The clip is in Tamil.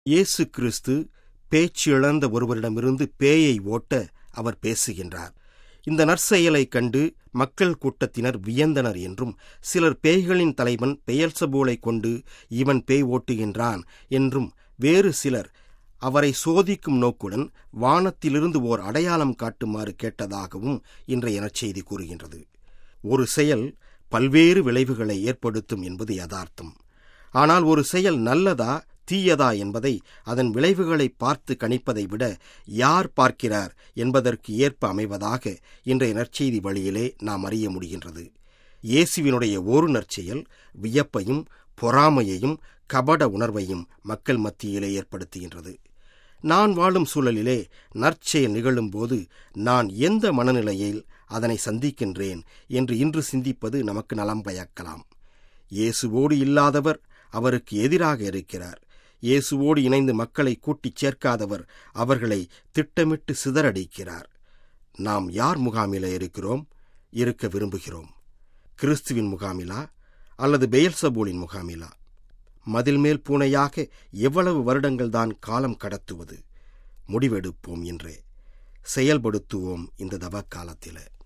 இயேசு கிறிஸ்து பேச்சு இழந்த ஒருவரிடமிருந்து பேயை ஓட்ட அவர் பேசுகின்றார் இந்த நற்செயலைக் கண்டு மக்கள் கூட்டத்தினர் வியந்தனர் என்றும் சிலர் பேய்களின் தலைவன் பெயல்சபூலை கொண்டு இவன் பேய் ஓட்டுகின்றான் என்றும் வேறு சிலர் அவரை சோதிக்கும் நோக்குடன் வானத்திலிருந்து ஓர் அடையாளம் காட்டுமாறு கேட்டதாகவும் இன்றைய நற்செய்தி கூறுகின்றது ஒரு செயல் பல்வேறு விளைவுகளை ஏற்படுத்தும் என்பது யதார்த்தம் ஆனால் ஒரு செயல் நல்லதா தீயதா என்பதை அதன் விளைவுகளை பார்த்து கணிப்பதை விட யார் பார்க்கிறார் என்பதற்கு ஏற்ப அமைவதாக இன்றைய நற்செய்தி வழியிலே நாம் அறிய முடிகின்றது இயேசுவினுடைய ஒரு நற்செயல் வியப்பையும் பொறாமையையும் கபட உணர்வையும் மக்கள் மத்தியிலே ஏற்படுத்துகின்றது நான் வாழும் சூழலிலே நற்செயல் நிகழும்போது நான் எந்த மனநிலையில் அதனை சந்திக்கின்றேன் என்று இன்று சிந்திப்பது நமக்கு நலம் பயக்கலாம் இயேசுவோடு இல்லாதவர் அவருக்கு எதிராக இருக்கிறார் இயேசுவோடு இணைந்து மக்களை கூட்டிச் சேர்க்காதவர் அவர்களை திட்டமிட்டு சிதறடிக்கிறார் நாம் யார் முகாமில இருக்கிறோம் இருக்க விரும்புகிறோம் கிறிஸ்துவின் முகாமிலா அல்லது பெயல்சபூலின் முகாமிலா மதில் மேல் பூனையாக எவ்வளவு வருடங்கள் தான் காலம் கடத்துவது முடிவெடுப்போம் என்றே செயல்படுத்துவோம் இந்த தவ காலத்திலே